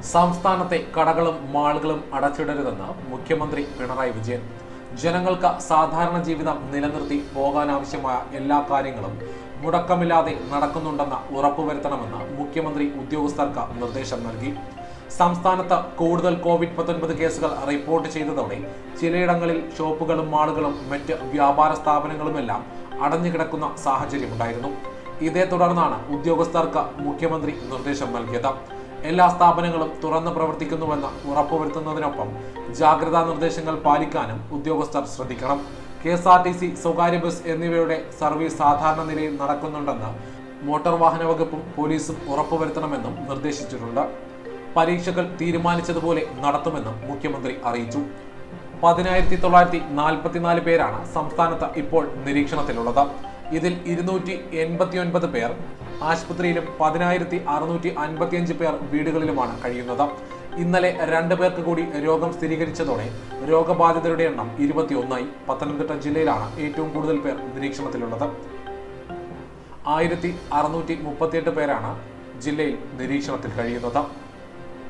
സംസ്ഥാനത്തെ കടകളും മാളുകളും അടച്ചിടരുതെന്ന് മുഖ്യമന്ത്രി പിണറായി വിജയൻ ജനങ്ങൾക്ക് സാധാരണ ജീവിതം നിലനിർത്തി പോകാനാവശ്യമായ എല്ലാ കാര്യങ്ങളും മുടക്കമില്ലാതെ നടക്കുന്നുണ്ടെന്ന് ഉറപ്പുവരുത്തണമെന്ന് മുഖ്യമന്ത്രി ഉദ്യോഗസ്ഥർക്ക് നിർദ്ദേശം നൽകി സംസ്ഥാനത്ത് കൂടുതൽ കോവിഡ് പത്തൊൻപത് കേസുകൾ റിപ്പോർട്ട് ചെയ്തതോടെ ചിലയിടങ്ങളിൽ ഷോപ്പുകളും മാളുകളും മറ്റ് വ്യാപാര സ്ഥാപനങ്ങളുമെല്ലാം അടഞ്ഞുകിടക്കുന്ന സാഹചര്യമുണ്ടായിരുന്നു ഇതേ തുടർന്നാണ് ഉദ്യോഗസ്ഥർക്ക് മുഖ്യമന്ത്രി നിർദ്ദേശം നൽകിയത് എല്ലാ സ്ഥാപനങ്ങളും തുറന്ന് പ്രവർത്തിക്കുന്നുവെന്ന് ഉറപ്പുവരുത്തുന്നതിനൊപ്പം ജാഗ്രതാ നിർദ്ദേശങ്ങൾ പാലിക്കാനും ഉദ്യോഗസ്ഥർ ശ്രദ്ധിക്കണം K S R T C സ്വകാര്യ ബസ് എന്നിവയുടെ സർവീസ് സാധാരണ നിലയിൽ നടക്കുന്നുണ്ടെന്ന് മോട്ടോർ വാഹന വകുപ്പും പോലീസും ഉറപ്പുവരുത്തണമെന്നും നിർദ്ദേശിച്ചിട്ടുണ്ട് പരീക്ഷകൾ തീരുമാനിച്ചതുപോലെ നടത്തുമെന്നും മുഖ്യമന്ത്രി അറിയിച്ചു പതിനായിരത്തി തൊള്ളായിരത്തി നാൽപ്പത്തിനാല് പേരാണ് സംസ്ഥാനത്ത് ഇപ്പോൾ നിരീക്ഷണത്തിലുള്ളത് ഇതിൽ ഇരുന്നൂറ്റി എൺപത്തി ഒൻപത് പേർ ആശുപത്രിയിലും പതിനായിരത്തി അറുന്നൂറ്റി അൻപത്തിയഞ്ച് പേർ വീടുകളിലുമാണ് കഴിയുന്നത് ഇന്നലെ രണ്ട് പേർക്ക് കൂടി രോഗം സ്ഥിരീകരിച്ചതോടെ രോഗബാധിതരുടെ എണ്ണം ഇരുപത്തിയൊന്നായി പത്തനംതിട്ട ജില്ലയിലാണ് ഏറ്റവും കൂടുതൽ പേർ നിരീക്ഷണത്തിലുള്ളത് ആയിരത്തി അറുന്നൂറ്റി മുപ്പത്തിയെട്ട് പേരാണ് ജില്ലയിൽ നിരീക്ഷണത്തിൽ കഴിയുന്നത്